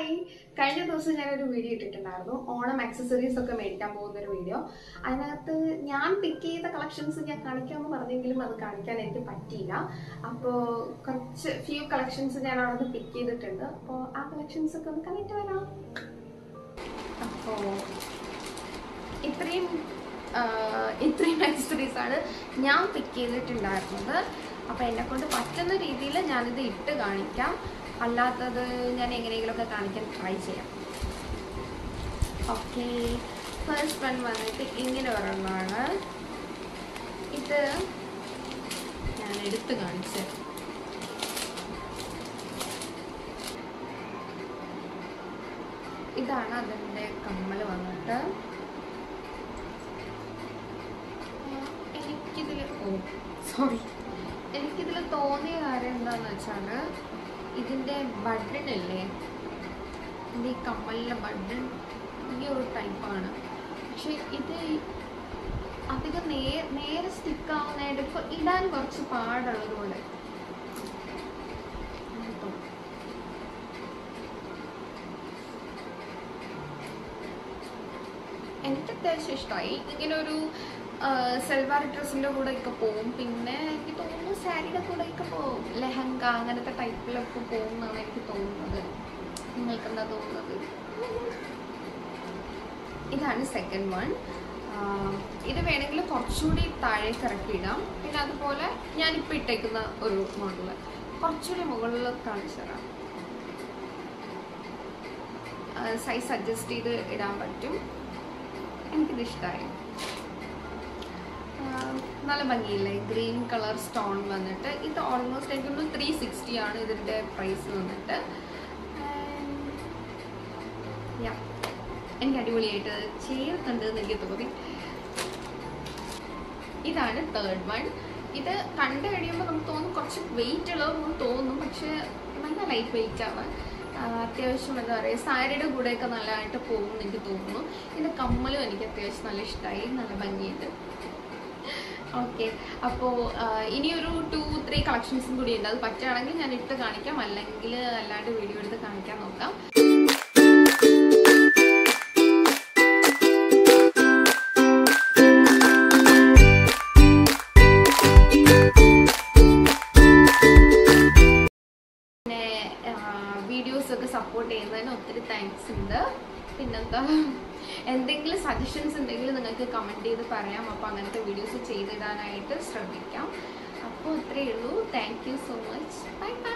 Hi കഴിഞ്ഞ ദിവസം ഞാനൊരു വീഡിയോ ഇട്ടിട്ടുണ്ടായിരുന്നു ഓണം ആക്സസറീസ് ഒക്കെ മേടിക്കാൻ പോകുന്ന ഒരു വീഡിയോ അതിനകത്ത് ഞാൻ പിക്ക് ചെയ്ത കളക്ഷൻസ് ഞാൻ കാണിക്കാമെന്ന് പറഞ്ഞെങ്കിലും അത് കാണിക്കാൻ എനിക്ക് പറ്റിയില്ല അപ്പോൾ കുറച്ച് ഫ്യൂ കളക്ഷൻസ് ഞാൻ അവിടെ നിന്ന് പിക്ക് ചെയ്തിട്ടുണ്ട് അപ്പോൾ ആ കളക്ഷൻസ് ഒക്കെ ഒന്ന് കണ്ടിട്ട് വരാം അപ്പോൾ ഇത്രയും ആഹ്, ഇത്രയും ആക്സസറീസ് ആണ് ഞാൻ പിക്ക് ചെയ്തിട്ടുണ്ടായിരുന്നത് അപ്പോൾ എന്നെ കൊണ്ട് പറ്റുന്ന രീതിയിൽ ഞാനിത് ഇട്ട് കാണിക്കാം അല്ലാത്തത് ഞാൻ എങ്ങനെയെങ്കിലുമൊക്കെ കാണിക്കാൻ ട്രൈ ചെയ്യാം ഓക്കെ ഫസ്റ്റ് വൺ വന്നിട്ട് ഇങ്ങനെ ഒരെണ്ണമാണ് ഇത് ഞാൻ എടുത്ത് കാണിച്ചു ഇതാണ് അതിൻ്റെ കമ്മൽ വന്നിട്ട് ആ, എനിക്കിതിൽ ഓ സോറി എനിക്കിതിൽ തോന്നിയ കാര്യം എന്താണെന്ന് വെച്ചാൽ ഇതിൻ്റെ ബട്ടണില്ലേ ഇതിൻ്റെ ഈ കമ്മലിൻ്റെ ബട്ടൺ ഈ ഒരു ടൈപ്പാണ് പക്ഷെ ഇത് അധികം നേ നേരെ സ്റ്റിക്ക് ആവുന്നതായിട്ട് ഇപ്പോൾ ഇടാൻ കുറച്ച് പാടുള്ളത് പോലെ എനിക്ക് തോന്നുന്നു. എനിക്ക് അത്യാവശ്യം ഇഷ്ടമായി ഇങ്ങനെ ഒരു സെൽവാർ ഡ്രസ്സിൻ്റെ കൂടെ ഒക്കെ പോവും പിന്നെ എനിക്ക് തോന്നുന്നു സാരിയുടെ കൂടെ ഒക്കെ പോവും ലെഹങ്ക അങ്ങനത്തെ ടൈപ്പിലൊക്കെ പോകും എന്നാണ് എനിക്ക് തോന്നുന്നത് നിങ്ങൾക്ക് എന്താ തോന്നുന്നത് ഇതാണ് സെക്കൻഡ് വൺ ഇത് വേണമെങ്കിൽ കുറച്ചുകൂടി താഴേക്ക് ഇറക്കിയിടാം പിന്നെ അതുപോലെ ഞാനിപ്പോൾ ഇട്ടേക്കുന്ന ഒരു മോഡല് കുറച്ചുകൂടി മുകളിൽ കാണിച്ചു തരാം സൈസ് അഡ്ജസ്റ്റ് ചെയ്ത് ഇടാൻ പറ്റും എനിക്കിത് ഇഷ്ടമായി നല്ല ഭംഗിയില്ലേ ഗ്രീൻ കളർ സ്റ്റോൺ വന്നിട്ട് ഇത് ഓൾമോസ്റ്റ് എനിക്കൊന്ന് ത്രീ സിക്സ്റ്റി ആണ് ഇതിൻ്റെ പ്രൈസ് വന്നിട്ട് And yeah, എനിക്ക് അടിപൊളിയായിട്ട് ചേർത്തുണ്ട് എന്ന് എനിക്ക് തോന്നി ഇതാണ് തേർഡ് വൺ ഇത് കണ്ടു കഴിയുമ്പോൾ നമുക്ക് തോന്നും കുറച്ച് വെയിറ്റ് ഉള്ളതെന്ന് തോന്നും പക്ഷേ നല്ല ലൈറ്റ് വെയിറ്റ് ആണ് ആ, അത്യാവശ്യം എന്താ പറയുക സാരിയുടെ കൂടെയൊക്കെ നല്ലതായിട്ട് പോകും എന്ന് എനിക്ക് തോന്നുന്നു ഇതിൻ്റെ കമ്മലും എനിക്ക് അത്യാവശ്യം നല്ല ഇഷ്ടമായി നല്ല ഭംഗിയുണ്ട് ഓക്കെ അപ്പോൾ ഇനിയൊരു ടു ത്രീ കളക്ഷൻസും കൂടി ഉണ്ട് അത് പറ്റുകയാണെങ്കിൽ ഞാൻ ഇട്ട് കാണിക്കാം അല്ലെങ്കിൽ അല്ലാണ്ട് വീഡിയോ എടുത്ത് കാണിക്കാൻ നോക്കാം പിന്നെ വീഡിയോസ് ഒക്കെ സപ്പോർട്ട് ചെയ്യുന്നതിന് ഒത്തിരി താങ്ക്സ് ഉണ്ട് പിന്നെന്താ എന്തെങ്കിലും സജഷൻസ് ഉണ്ടെങ്കിൽ നിങ്ങൾക്ക് കമൻറ്റ് ചെയ്ത് പറയാം അപ്പോൾ അങ്ങനത്തെ വീഡിയോസ് ചെയ്തിടാനായിട്ട് ശ്രദ്ധിക്കാം അപ്പോൾ അത്രയേ ഉള്ളൂ thank you so much bye by